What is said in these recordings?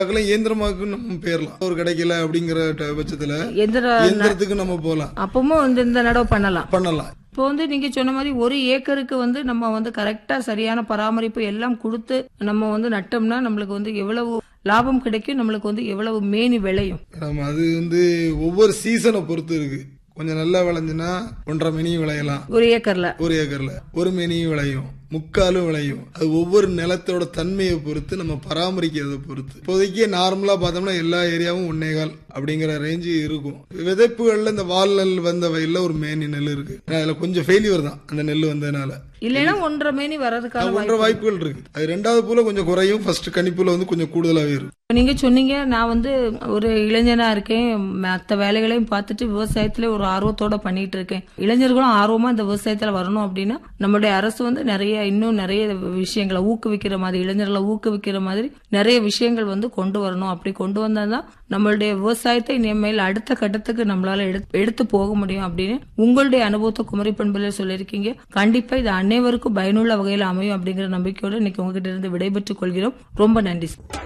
அதெல்லாம் இயந்திரமாக்கு நம்ம போயிடலாம் ஒரு கிடைக்கல அப்படிங்கிற ட- பட்சத்துல எந்திர இயந்திரத்துக்கு நம்ம போலாம் அப்பவும் வந்து இந்த நடவு பண்ணலாம் பண்ணலாம் இப்போ வந்து நீங்க சொன்ன மாதிரி ஒரு ஏக்கருக்கு வந்து நம்ம வந்து கரெக்டா சரியான பராமரிப்பு எல்லாம் கொடுத்து நம்ம வந்து நட்டோம்னா நம்மளுக்கு வந்து எவ்வளவு லாபம் கிடைக்கும் நம்மளுக்கு வந்து எவ்வளவு மேனி விளையும் நம்ம அது வந்து ஒவ்வொரு சீசனை பொறுத்து இருக்கு கொஞ்சம் நல்லா விளைஞ்சுன்னா ஒன்றரை மினியும் விளையலாம் ஒரு ஏக்கர்ல ஒரு ஏக்கர்ல ஒரு மினியும் விளையும் முக்காலும் விளையும் அது ஒவ்வொரு நிலத்தோட தன்மையை பொறுத்து நம்ம பராமரிக்கிறத பொறுத்து இப்போதைக்கு நார்மலா பார்த்தோம்னா எல்லா ஏரியாவும் ஒன்னேகால் அப்படிங்கிற ரேஞ்சு இருக்கும் விதைப்புகள்ல இந்த வால் நெல் வந்த வயல்ல ஒரு மேனி நெல் இருக்கு ஏன்னா அதுல கொஞ்சம் ஃபெயிலியர் தான் அந்த நெல் வந்ததுனால இல்லைன்னா ஒன்றரை மேனி வர்றதுக்கான அது ஒன்றரை வாய்ப்புகள் இருக்கு அது ரெண்டாவது பூல கொஞ்சம் குறையும் ஃபர்ஸ்ட் கணிப்புல வந்து கொஞ்சம் கூடுதலாவே இருக்கும் நீங்க சொன்னீங்க நான் வந்து ஒரு இளைஞனா இருக்கேன் மற்ற வேலைகளையும் பார்த்துட்டு விவசாயத்துல ஒரு ஆர்வத்தோட பண்ணிட்டு இருக்கேன் இளைஞர்களும் ஆர்வமா இந்த விவசாயத்துல வரணும் அப்படின்னா நம்மளுடைய அரசு வந்து நிறைய இன்னும் நிறைய விஷயங்களை ஊக்குவிக்கிற மாதிரி இளைஞர்களை ஊக்குவிக்கிற மாதிரி நிறைய விஷயங்கள் வந்து கொண்டு வரணும் அப்படி கொண்டு வந்தாதான் நம்மளுடைய விவசாயத்தை இனிமேல் அடுத்த கட்டத்துக்கு நம்மளால எடுத்து- எடுத்து போக முடியும் அப்படின்னு உங்களுடைய அனுபவத்தை குமரி பண்புல சொல்லியிருக்கீங்க கண்டிப்பா இது அனைவருக்கும் பயனுள்ள வகையில் அமையும் அப்படிங்கிற நம்பிக்கையோட இன்னைக்கு உங்ககிட்ட இருந்து விடைபெற்றுக் கொள்கிறோம் ரொம்ப நன்றி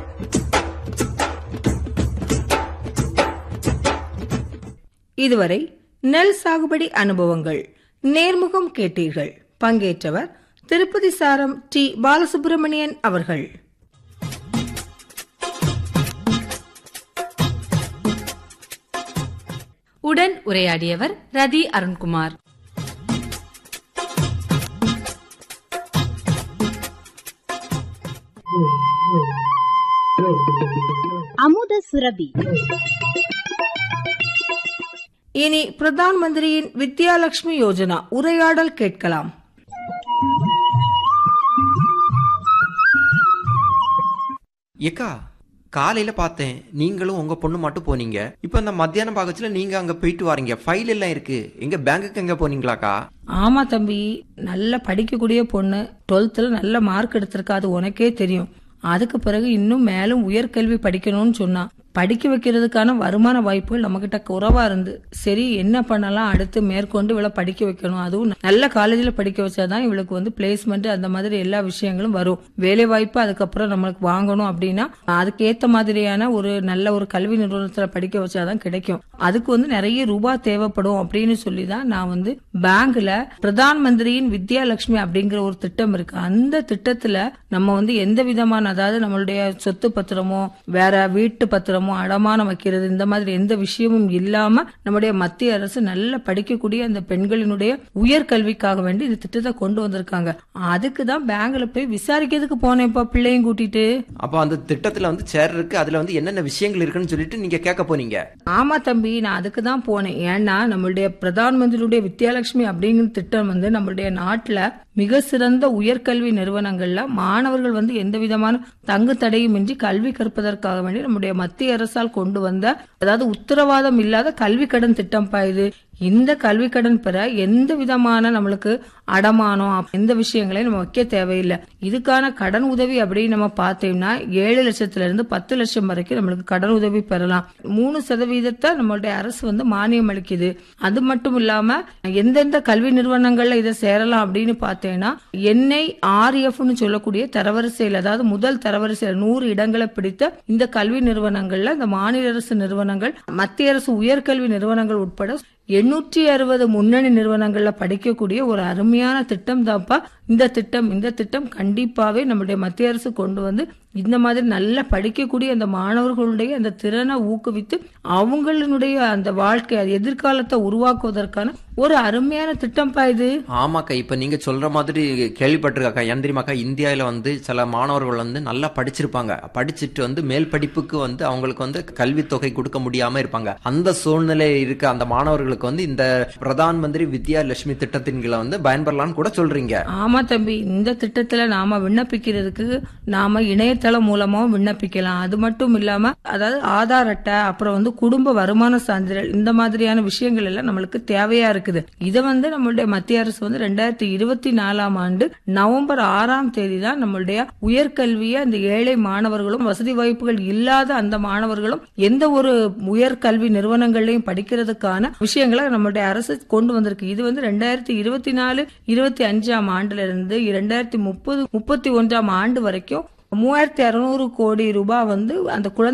இதுவரை நெல் சாகுபடி அனுபவங்கள் நேர்முகம் கேட்டீர்கள் பங்கேற்றவர் திருப்பதி சாரம் டி பாலசுப்பிரமணியன் அவர்கள் உடன் உரையாடியவர் ரதி அருண்குமார் அமுத சுரபி இனி பிரதான் மந்திரியின் வித்யாலட்சுமி யோஜனா உரையாடல் கேட்கலாம் ஏக்கா காலையில பார்த்தேன் நீங்களும் உங்க பொண்ணு மட்டும் போனீங்க இப்போ இந்த மத்தியான பாகத்துல நீங்க அங்க போயிட்டு வாரீங்க ஃபைல் எல்லாம் இருக்கு எங்க பேங்குக்கு எங்க போனீங்களாக்கா ஆமா தம்பி நல்ல படிக்கக்கூடிய பொண்ணு டுவெல்த்ல நல்ல மார்க் எடுத்திருக்கா அது உனக்கே தெரியும் அதுக்கு பிறகு இன்னும் மேலும் உயர்கல்வி படிக்கணும்னு சொன்னா படிக்க வைக்கிறதுக்கான வருமான வாய்ப்புகள் நம்ம கிட்ட குறைவா இருந்து சரி என்ன பண்ணலாம் அடுத்து மேற்கொண்டு இவளை படிக்க வைக்கணும் அதுவும் நல்ல காலேஜ்ல படிக்க வச்சாதான் இவளுக்கு வந்து பிளேஸ்மெண்ட் அந்த மாதிரி எல்லா விஷயங்களும் வரும் வேலை வாய்ப்பு அதுக்கப்புறம் நம்மளுக்கு வாங்கணும் அப்படின்னா அதுக்கு ஏத்த மாதிரியான ஒரு நல்ல ஒரு கல்வி நிறுவனத்துல படிக்க வச்சாதான் கிடைக்கும் அதுக்கு வந்து நிறைய ரூபாய் தேவைப்படும் அப்படின்னு சொல்லி தான் நான் வந்து பேங்க்ல பிரதான் மந்திரியின் வித்யாலட்சுமி அப்படிங்கிற ஒரு திட்டம் இருக்கு அந்த திட்டத்துல நம்ம வந்து எந்த விதமான அதாவது நம்மளுடைய சொத்து பத்திரமோ வேற வீட்டு பத்திரமோ அடமானம் வைக்கிறது இந்த மாதிரி எந்த விஷயமும் இல்லாம நம்முடைய மத்திய அரசு நல்ல படிக்கக்கூடிய அந்த பெண்களினுடைய உயர்கல்விக்காக வேண்டி இந்த திட்டத்தை கொண்டு வந்திருக்காங்க அதுக்கு தான் பேங்க்ல போய் விசாரிக்கிறதுக்கு போனேன்ப்பா பிள்ளையும் கூட்டிட்டு அப்போ அந்த திட்டத்துல வந்து சேர்றதுக்கு அதுல வந்து என்னென்ன விஷயங்கள் இருக்குன்னு சொல்லிட்டு நீங்க கேட்க போனீங்க ஆமா தம்பி நான் அதுக்கு தான் போனேன் ஏன்னா நம்மளுடைய பிரதான் மந்திரியுடைய வித்யாலட்சுமி அப்படிங்கிற திட்டம் வந்து நம்மளுடைய நாட்டுல மிக சிறந்த உயர்கல்வி நிறுவனங்கள்ல மாணவர்கள் வந்து எந்த விதமான தங்கு தடையுமின்றி கல்வி கற்பதற்காக வேண்டி நம்முடைய மத்திய அரசால் கொண்டு வந்த அதாவது உத்தரவாதம் இல்லாத கல்வி கடன் திட்டம் பா இது இந்த கல்வி கடன் பெற எந்த விதமான நம்மளுக்கு அடமானம் அப்- எந்த விஷயங்களையும் நம்ம வைக்க தேவையில்லை இதுக்கான கடன் உதவி அப்படின்னு நம்ம பார்த்தோம்னா ஏழு லட்சத்துல இருந்து பத்து லட்சம் வரைக்கும் நம்மளுக்கு கடன் உதவி பெறலாம் மூணு சதவீதத்தை நம்மளுடைய அரசு வந்து மானியம் அளிக்குது அது மட்டும் இல்லாம எந்தெந்த கல்வி நிறுவனங்கள்ல இதை சேரலாம் அப்படின்னு பார்த்தேன்னா என்ஐ ஆர்எஃப்னு சொல்லக்கூடிய தரவரிசையில் அதாவது முதல் தரவரிசையில் நூறு இடங்களை பிடித்த இந்த கல்வி நிறுவனங்கள்ல இந்த மாநில அரசு நிறுவனங்கள் மத்திய அரசு உயர்கல்வி நிறுவனங்கள் உட்பட எண்ணூற்றி அறுபது முன்னணி நிறுவனங்கள்ல படிக்கக்கூடிய ஒரு அருமையான திட்டம் தான்ப்பா இந்த திட்டம் இந்த திட்டம் கண்டிப்பாவே நம்முடைய மத்திய அரசு கொண்டு வந்து இந்த மாதிரி நல்லா படிக்கக்கூடிய அந்த மாணவர்களுடைய அந்த திறனை ஊக்குவித்து அவங்களுடைய அந்த வாழ்க்கை அது எதிர்காலத்தை உருவாக்குவதற்கான ஒரு அருமையான திட்டம்ப்பா இது ஆமாக்கா இப்ப நீங்க சொல்ற மாதிரி கேள்விப்பட்டிருக்காக்கா ஏன் தெரியுமாக்கா இந்தியாவில வந்து சில மாணவர்கள் வந்து நல்லா படிச்சிருப்பாங்க படிச்சுட்டு வந்து மேல் படிப்புக்கு வந்து அவங்களுக்கு வந்து கல்வித்தொகை கொடுக்க முடியாம இருப்பாங்க அந்த சூழ்நிலை இருக்க அந்த மாணவர்களுக்கு வந்து இந்த பிரதான் மந்திரி வித்யா லட்சுமி திட்டத்தின் கீழ வந்து பயன்பெறலாம்னு கூட சொல்றீங்க ஆமா தம்பி இந்த திட்டத்துல நாம விண்ணப்பிக்கிறதுக்கு நாம இணையதளம் மூலமாவும் விண்ணப்பிக்கலாம் அது மட்டும் இல்லாம அதாவது ஆதார் அட்டை அப்புறம் வந்து குடும்ப வருமான சான்றிதழ் இந்த மாதிரியான விஷயங்கள் எல்லாம் நம்மளுக்கு தேவையா இருக்குது இதை வந்து நம்மளுடைய மத்திய அரசு வந்து ரெண்டாயிரத்தி இருபத்தி நாலாம் ஆண்டு நவம்பர் ஆறாம் தேதி தான் நம்மளுடைய உயர்கல்வியை அந்த ஏழை மாணவர்களும் வசதி வாய்ப்புகள் இல்லாத அந்த மாணவர்களும் எந்த ஒரு உயர்கல்வி நிறுவனங்கள்லயும் படிக்கிறதுக்கான விஷயங்களை நம்மளுடைய அரசு கொண்டு வந்திருக்கு இது வந்து ரெண்டாயிரத்தி இருபத்தி நாலு இருபத்தி அஞ்சாம் ஆண்டுல இருந்து இரண்டாயிரத்தி முப்பது முப்பத்தி ஒன்றாம் ஆண்டு வரைக்கும் மூவாயிரத்தி அறுநூறு கோடி ரூபாய் வந்து அந்த குழந்தை